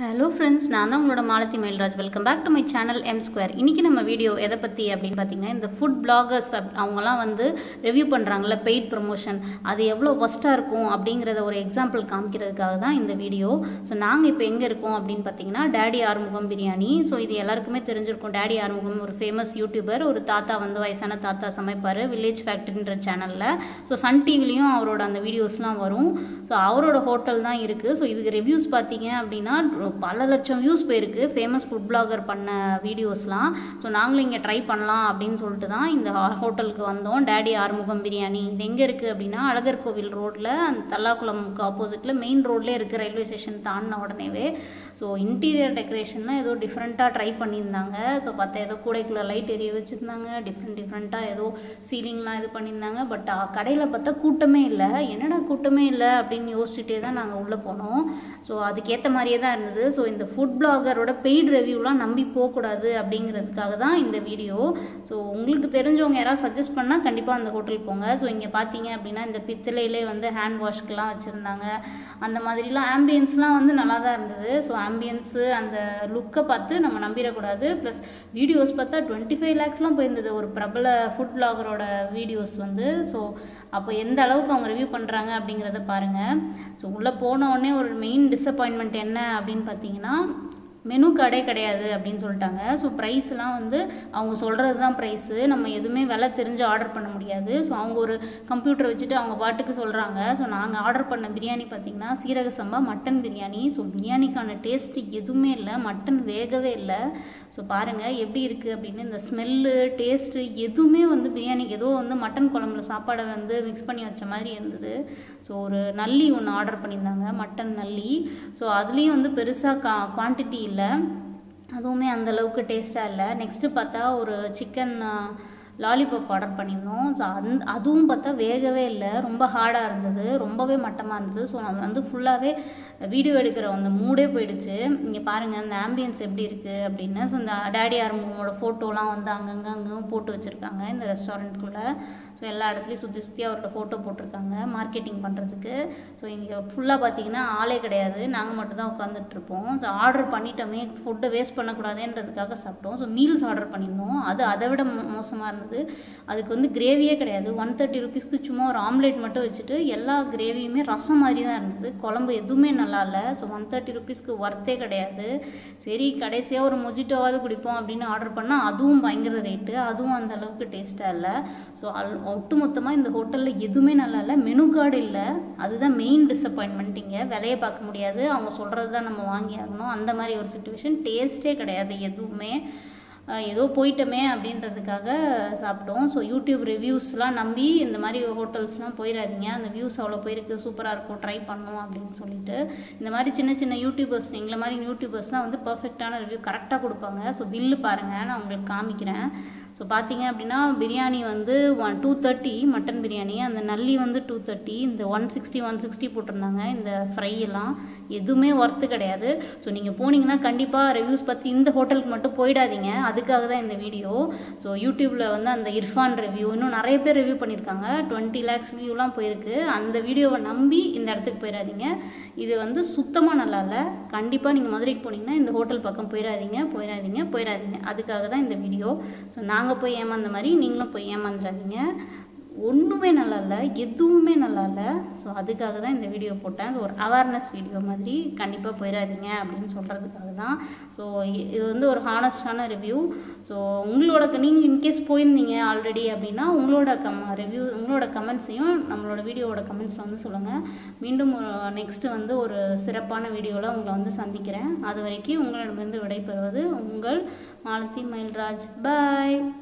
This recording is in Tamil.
ஹலோ ஃப்ரெண்ட்ஸ் நான் தான் உங்களோட Malathi Mayilraj welcome back to my channel M square இன்றைக்கி நம்ம வீடியோ எதை பற்றி அப்படின்னு பார்த்தீங்கன்னா இந்த ஃபுட் பிளாகர்ஸ் அப் அவங்கலாம் வந்து ரிவ்யூ பண்ணுறாங்கல்ல பெய்ட் ப்ரமோஷன் அது எவ்வளோ ஒஸ்ட்டாக இருக்கும் அப்படிங்கிறத ஒரு எக்ஸாம்பிள் காமிக்கிறதுக்காக தான் இந்த வீடியோ ஸோ நாங்கள் இப்போ எங்கே இருக்கோம் அப்படின்னு பார்த்தீங்கன்னா டேடி ஆறுமுகம் பிரியாணி ஸோ இது எல்லாருக்குமே தெரிஞ்சிருக்கும் டேடி ஆறுமுகம் ஒரு ஃபேமஸ் யூடியூபர் ஒரு தாத்தா வந்து வயசான தாத்தா சமைப்பார் வில்லேஜ் ஃபேக்ட்ரின்ற சேனலில் ஸோ சன் டிவிலையும் அவரோட அந்த வீடியோஸ்லாம் வரும் ஸோ அவரோட ஹோட்டல் தான் இருக்குது ஸோ இதுக்கு ரிவ்யூஸ் பார்த்தீங்க அப்படின்னா பல லட்சம் வியூஸ் போயிருக்கு ஃபேமஸ் ஃபுட் பிளாகர் பண்ண வீடியோஸ்லாம் ஸோ நாங்களும் இங்கே ட்ரை பண்ணலாம் அப்படின்னு சொல்லிட்டு தான் இந்த ஹோட்டலுக்கு வந்தோம் டேடி ஆறுமுகம் பிரியாணி இது எங்கே இருக்குது அப்படின்னா அழகர் கோவில் ரோட்டில் அந்த தல்லாக்குளமுக்கு ஆப்போசிட்டில் மெயின் ரோட்லேயே இருக்குது ரயில்வே ஸ்டேஷன் தாண்டின உடனேவே ஸோ இன்டீரியர் டெக்கரேஷன்லாம் ஏதோ டிஃப்ரெண்ட்டாக ட்ரை பண்ணியிருந்தாங்க ஸோ பார்த்தா ஏதோ கூடைக்குள்ளே லைட் எரிய வச்சுருந்தாங்க டிஃப்ரெண்ட் டிஃப்ரெண்ட்டாக ஏதோ சீலிங்லாம் இது பண்ணியிருந்தாங்க பட் கடையில் பார்த்தா கூட்டமே இல்லை என்னடா கூட்டமே இல்லை அப்படின்னு யோசிச்சுட்டே தான் நாங்கள் உள்ளே போனோம் ஸோ அதுக்கேற்ற மாதிரியே தான் இருந்தது ஸோ இந்த ஃபுட் பிளாகரோட பெய்ட் ரிவ்யூலாம் நம்பி போகக்கூடாது அப்படிங்கிறதுக்காக தான் இந்த வீடியோ ஸோ உங்களுக்கு தெரிஞ்சவங்க யாராவது சஜஸ்ட் பண்ணால் கண்டிப்பாக அந்த ஹோட்டல் போங்க ஸோ இங்கே பார்த்தீங்க அப்படின்னா இந்த பித்தளையிலே வந்து ஹேண்ட் வாஷ்க்கெலாம் வச்சுருந்தாங்க அந்த மாதிரிலாம் ஆம்பியன்ஸ்லாம் வந்து நல்லா தான் இருந்தது ஸோ ஆம்பியன்ஸு அந்த லுக்கை பார்த்து நம்ம நம்பிடக்கூடாது ப்ளஸ் வீடியோஸ் பார்த்தா டுவெண்ட்டி ஃபைவ் லேக்ஸ்லாம் போயிருந்தது ஒரு பிரபல ஃபுட் பிளாகரோட வீடியோஸ் வந்து ஸோ அப்போ எந்த அளவுக்கு அவங்க ரிவ்யூ பண்ணுறாங்க அப்படிங்கிறத பாருங்கள் ஸோ உள்ளே போன உடனே ஒரு மெயின் டிசப்பாயின்மெண்ட் என்ன அப்படின்னு பார்த்தீங்கன்னா மெனு கடை கிடையாது அப்படின்னு சொல்லிட்டாங்க ஸோ ப்ரைஸ்லாம் வந்து அவங்க சொல்கிறது தான் ப்ரைஸு நம்ம எதுவுமே விலை தெரிஞ்சு ஆர்டர் பண்ண முடியாது ஸோ அவங்க ஒரு கம்ப்யூட்டர் வச்சுட்டு அவங்க பாட்டுக்கு சொல்கிறாங்க ஸோ நாங்கள் ஆர்டர் பண்ண பிரியாணி பார்த்திங்கன்னா சீரக சம்பா மட்டன் பிரியாணி ஸோ பிரியாணிக்கான டேஸ்ட்டு எதுவுமே இல்லை மட்டன் வேகவே இல்லை ஸோ பாருங்கள் எப்படி இருக்குது அப்படின்னு இந்த ஸ்மெல்லு டேஸ்ட்டு எதுவுமே வந்து பிரியாணிக்கு ஏதோ வந்து மட்டன் குழம்புல சாப்பாடை வந்து மிக்ஸ் பண்ணி வச்ச மாதிரி இருந்தது ஸோ ஒரு நல்லி ஒன்று ஆர்டர் பண்ணியிருந்தாங்க மட்டன் நல்லி ஸோ அதுலேயும் வந்து பெருசாக கா குவான்டிட்டி இல்லை அதுவுமே அந்தளவுக்கு டேஸ்ட்டாக இல்லை நெக்ஸ்ட்டு பார்த்தா ஒரு சிக்கன் லாலிபாப் ஆர்டர் பண்ணியிருந்தோம் ஸோ அந் அதுவும் பார்த்தா வேகவே இல்லை ரொம்ப ஹார்டாக இருந்தது ரொம்பவே மட்டமாக இருந்தது ஸோ நம்ம வந்து ஃபுல்லாகவே வீடியோ எடுக்கிற அந்த மூடே போயிடுச்சு இங்கே பாருங்கள் அந்த ஆம்பியன்ஸ் எப்படி இருக்குது அப்படின்னு ஸோ இந்த டேடி ஆரம்பமோட ஃபோட்டோலாம் வந்து அங்கங்கே அங்கங்கே போட்டு வச்சுருக்காங்க இந்த ரெஸ்டாரண்ட்குள்ளே ஸோ எல்லா இடத்துலையும் சுற்றி சுற்றி அவரோட ஃபோட்டோ போட்டிருக்காங்க மார்க்கெட்டிங் பண்ணுறதுக்கு ஸோ இங்கே ஃபுல்லாக பார்த்தீங்கன்னா ஆளே கிடையாது நாங்கள் மட்டும் தான் உட்காந்துட்ருப்போம் ஸோ ஆர்டர் பண்ணிட்டோமே ஃபுட்டை வேஸ்ட் பண்ணக்கூடாதுன்றதுக்காக சாப்பிட்டோம் ஸோ மீல்ஸ் ஆர்டர் பண்ணியிருந்தோம் அது அதை விட மோசமாக இருந்தது அதுக்கு வந்து கிரேவியே கிடையாது ஒன் தேர்ட்டி ருபீஸ்க்கு சும்மா ஒரு ஆம்லேட் மட்டும் வச்சுட்டு எல்லா கிரேவியுமே ரசம் மாதிரி தான் இருந்தது குழம்பு எதுவுமே நல்லா இல்லை ஸோ ஒன் தேர்ட்டி ருபீஸ்க்கு ஒர்த்தே கிடையாது சரி கடைசியாக ஒரு மொஜிட்டோவாவது குடிப்போம் அப்படின்னு ஆர்டர் பண்ணால் அதுவும் பயங்கர ரேட்டு அதுவும் அந்த அளவுக்கு டேஸ்ட்டாக இல்லை ஸோ அல் ஒட்டு மொத்தமாக இந்த ஹோட்டலில் எதுவுமே நல்லா இல்லை மெனு கார்டு இல்லை அதுதான் மெயின் டிசப்பாயின்மெண்ட் இங்கே விலையை பார்க்க முடியாது அவங்க சொல்கிறது தான் நம்ம வாங்கி ஆகணும் அந்த மாதிரி ஒரு சுச்சுவேஷன் டேஸ்ட்டே கிடையாது எதுவுமே ஏதோ போயிட்டோமே அப்படின்றதுக்காக சாப்பிட்டோம் ஸோ யூடியூப் ரிவ்யூஸ்லாம் நம்பி இந்த மாதிரி ஹோட்டல்ஸ்லாம் போயிடாதீங்க அந்த வியூஸ் அவ்வளோ போயிருக்கு சூப்பராக இருக்கும் ட்ரை பண்ணும் அப்படின்னு சொல்லிட்டு இந்த மாதிரி சின்ன சின்ன யூடியூபர்ஸ் எங்களை மாதிரி யூடியூபர்ஸ்லாம் வந்து பர்ஃபெக்டான ரிவ்யூ கரெக்டாக கொடுப்பாங்க ஸோ பில்லு பாருங்கள் நான் உங்களுக்கு காமிக்கிறேன் ஸோ பார்த்தீங்க அப்படின்னா பிரியாணி வந்து one two thirty mutton biryani அந்த நல்லி வந்து டூ தேர்ட்டி இந்த ஒன் சிக்ஸ்டி ஒன் சிக்ஸ்டி போட்டிருந்தாங்க இந்த ஃப்ரை எல்லாம் எதுவுமே ஒர்த்து கிடையாது ஸோ நீங்கள் போனீங்கன்னா கண்டிப்பாக ரிவ்யூஸ் பற்றி இந்த ஹோட்டலுக்கு மட்டும் போயிடாதீங்க அதுக்காக தான் இந்த வீடியோ ஸோ யூடியூப்பில் வந்து அந்த இர்ஃபான் ரிவ்யூ இன்னும் நிறைய பேர் ரிவ்யூ பண்ணியிருக்காங்க டுவெண்ட்டி லேக்ஸ் வியூலாம் போயிருக்கு அந்த வீடியோவை நம்பி இந்த இடத்துக்கு போயிடாதீங்க இது வந்து சுத்தமாக நல்லா இல்லை கண்டிப்பாக நீங்கள் மதுரைக்கு போனீங்கன்னா இந்த ஹோட்டல் பக்கம் போயிடாதீங்க போயிடாதீங்க போயிடாதீங்க அதுக்காக தான் இந்த வீடியோ ஸோ நாங்கள் போய் ஏமாந்த மாதிரி நீங்களும் போய் ஏமாந்துடாதீங்க ஒன்றுமே நல்லா இல்லை எதுவுமே நல்லா இல்லை ஸோ அதுக்காக தான் இந்த வீடியோ போட்டேன் அது ஒரு அவேர்னஸ் வீடியோ மாதிரி கண்டிப்பாக போயிடாதீங்க அப்படின்னு சொல்கிறதுக்காக தான் ஸோ இது வந்து ஒரு ஹானஸ்டான ரிவ்யூ ஸோ உங்களோட நீங்கள் இன்கேஸ் போயிருந்தீங்க ஆல்ரெடி அப்படின்னா உங்களோட கம் ரிவ்யூ உங்களோட கமெண்ட்ஸையும் நம்மளோட வீடியோவோட கமெண்ட்ஸில் வந்து சொல்லுங்கள் மீண்டும் நெக்ஸ்ட்டு வந்து ஒரு சிறப்பான வீடியோவில் உங்களை வந்து சந்திக்கிறேன் அது வரைக்கும் உங்களிடமிருந்து விடைபெறுவது உங்கள் மாலதி மயில்ராஜ் பாய்